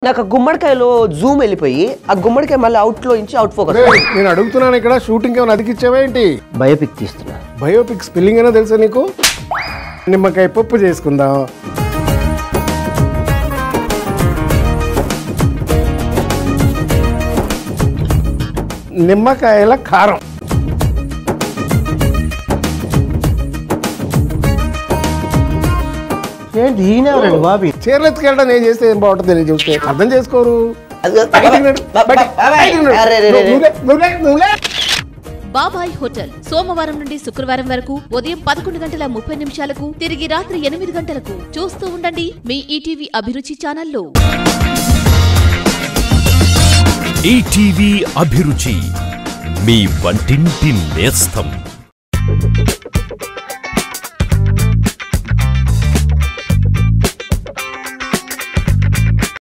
నాకు ఆ గుమ్మడికాయలో జూమ్ వెళ్ళిపోయి ఆ గుమ్మడికాయ మళ్ళీ అవుట్ లో నుంచి అవుట్ ఫోకస్ రేయ్, నేను అడుగుతున్నాను ఇక్కడ షూటింగ్ ఏమైనా అతికిచ్చావా ఏంటి బయోపిక్ తీస్తున్నా బయోపిక్ స్పెల్లింగ్ అయినా తెలుసా నీకు నిమ్మకాయ పప్పు చేసుకుందాం నిమ్మకాయల కారం ఏంటి ఈయన ఎవరండి బాబీ చీరలు ఎత్తుకెళ్ళడం నేను చేస్తే ఏం బాగుంటుంది నేను చూస్తే అర్థం చేసుకోరు అదిగో, బయటికి నడు, బయటికి, బాబాయ్, బయటికి నడు. అరే, రే, రే, రే. నువ్వులే, నువ్వులే, నువ్వులే. బాబాయ్ హోటల్ సోమవారం నుండి శుక్రవారం వరకు ఉదయం పదకొండు గంటల ముప్పై నిమిషాలకు తిరిగి రాత్రి ఎనిమిది గంటలకు చూస్తూ ఉండండి మీ ఈటీవీ అభిరుచి ఛానల్లో ఈటీవీ అభిరుచి మీ వంటింటి నేస్తం